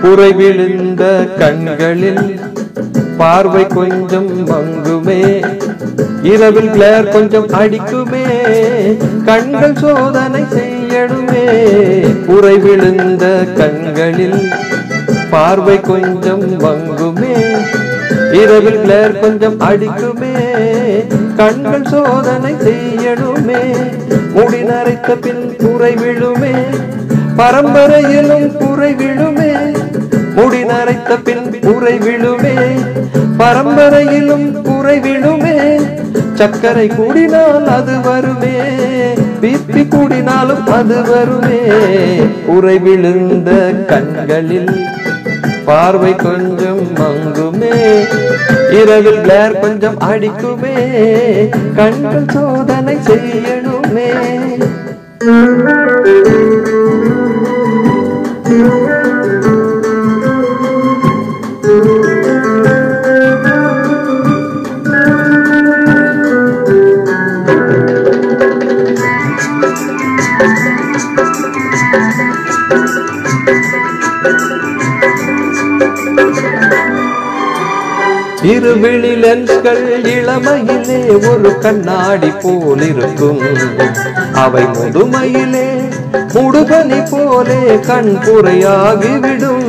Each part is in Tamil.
குறை விழுந்த கண்களில் பார்வை கொஞ்சம் மங்குமே இரவில் கிளேர் கொஞ்சம் அடிக்குமே கண்கள் சோதனை செய்யணுமே குறை விழுந்த கண்களில் பார்வை கொஞ்சம் மங்குமே இரவில் கிளேர் கொஞ்சம் அடிக்குமே கண்கள் சோதனை செய்யணுமே முடி நரைத்த பின் குறை விழுமே பரம்பரையிலும் குறை விழுமே முடி நரைத்த பின் குறை விழுமே பரம்பரையிலும் குறை விழுமே சர்க்கரை கூடினால் அது வருமே பிப்பி கூடினாலும் அது வருமே குறை விழுந்த கண்களில் பார்வை கொஞ்சம் மங்குமே இரவில் கிளேர் கொஞ்சம் அடிக்குமே கண்கள் சோதனை செய்யணுமே இருவிழி லென்ஸ்கள் இளமையிலே ஒரு கண்ணாடி போல் இருக்கும் அவை முதுமையிலே முடுகனி போலே கண் குறையாகிவிடும்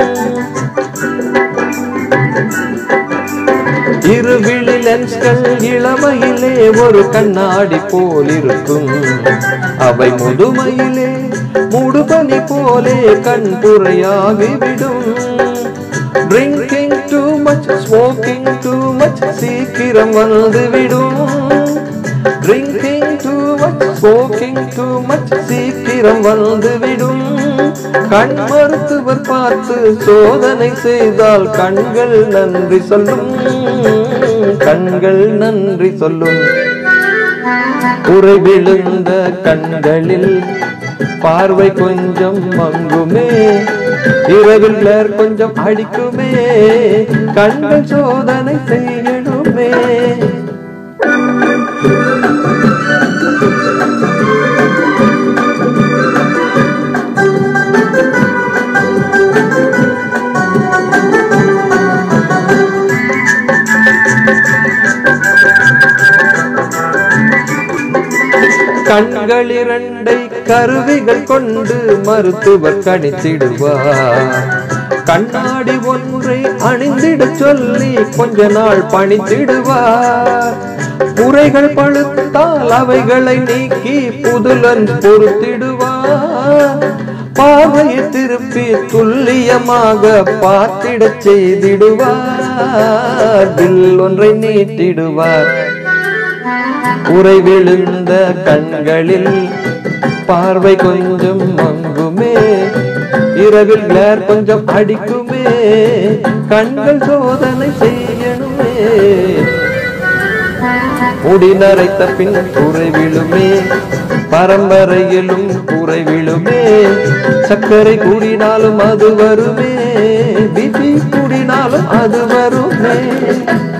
இருவிழி லென்ஸ்கள் இளமையிலே ஒரு கண்ணாடி போல் இருக்கும் அவை முதுமையிலே முடுபனி போலே கண் குறையாகிவிடும் drinking too much smoking too much சீக்கிரம் வந்துவிடும் drinking too much smoking too much சீக்கிரம் வந்துவிடும் கண் மருத்துவர் பார்த்து சோதனை செய்தால் கண்கள் நன்றி சொல்லும் கண்கள் நன்றி சொல்லும் குறை விழுந்த கண்களில் பார்வை கொஞ்சம் மங்குமே இரவில் கிளர் கொஞ்சம் அடிக்குமே கண்கள் சோதனை செய்யணுமே கண்கள் இரண்டை கருவிகள் கொண்டு மருத்துவர் கணித்திடுவார் கண்ணாடி ஒன்றை அணிந்திட சொல்லி கொஞ்ச நாள் பணித்திடுவார் குறைகள் பழுத்தால் அவைகளை நீக்கி புதுலன் பொறுத்திடுவார் பார்வையை திருப்பி துல்லியமாக பார்த்திடச் செய்திடுவார் பில் ஒன்றை நீட்டிடுவார் உரை விழுந்த கண்களில் பார்வை கொஞ்சம் மங்குமே இரவில் கிளேர் கொஞ்சம் அடிக்குமே கண்கள் சோதனை செய்யணுமே முடி நரைத்த பின் குறை விழுமே பரம்பரையிலும் குறை விழுமே சர்க்கரை கூடினாலும் அது வருமே பிபி கூடினாலும் அது வருமே